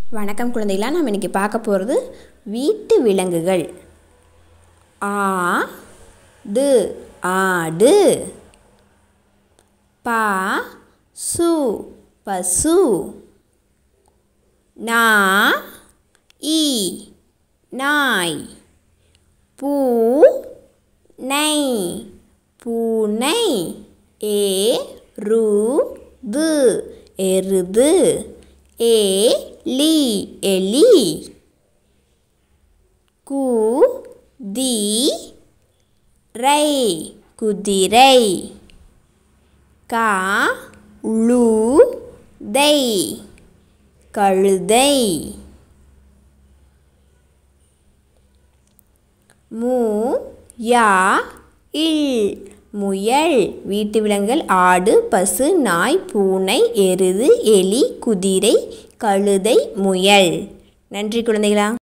வணக்கம் குழந்தைகளா நாம் இன்றைக்கி பார்க்க போகிறது வீட்டு விலங்குகள் ஆ டு ஆடு பா சு பசு நா இ நாய் பூ நை பூனை ஏ ரு து எருது ஏ லி எலி கு தி ரை குதிரை கா ழு தை கழுதை மு யா இல் முயல் வீட்டு விலங்குகள் ஆடு பசு நாய் பூனை எருது எலி குதிரை கழுதை முயல் நன்றி குழந்தைகளா